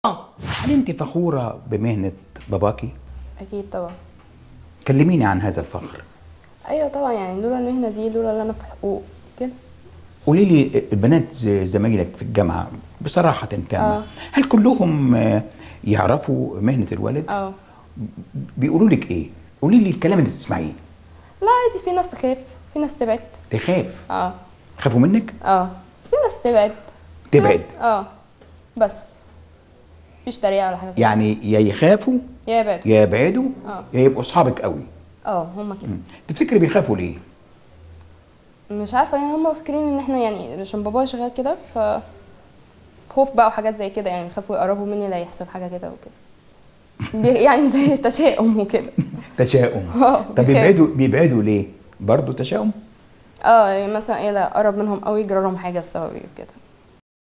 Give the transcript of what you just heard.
هل انت فخوره بمهنه باباكي اكيد طبعا كلميني عن هذا الفخر ايوه طبعا يعني لولا المهنه دي لولا اللي انا في حقوق كده قولي لي البنات ز- زمايلك في الجامعه بصراحه تامه آه. هل كلهم آه، يعرفوا مهنه الوالد اه بيقولوا لك ايه قولي لي الكلام اللي تسمعيه لا عادي في ناس تخاف في ناس تبعد تخاف اه خافوا منك اه في ناس تبعد في تبعد. ناس- اه بس مفيش تريقه ولا حاجه زي يعني يا يخافوا كده. يا يبعد يا يبعدوا آه. يا يبقوا اصحابك قوي اه هما كده تفتكري بيخافوا ليه مش عارفه يعني هما فاكرين ان احنا يعني عشان بابايا شغال كده ف خوف بقى وحاجات زي كده يعني خافوا يقربوا مني لا يحصل حاجه كده وكده بي- يعني زي تشاؤم وكده تشاؤم آه، طب بيخاف. بيبعدوا بيبعدوا ليه برضه تشاؤم اه يعني مثلا ايه لا اقرب منهم قوي يجرى لهم حاجه بسببي وكده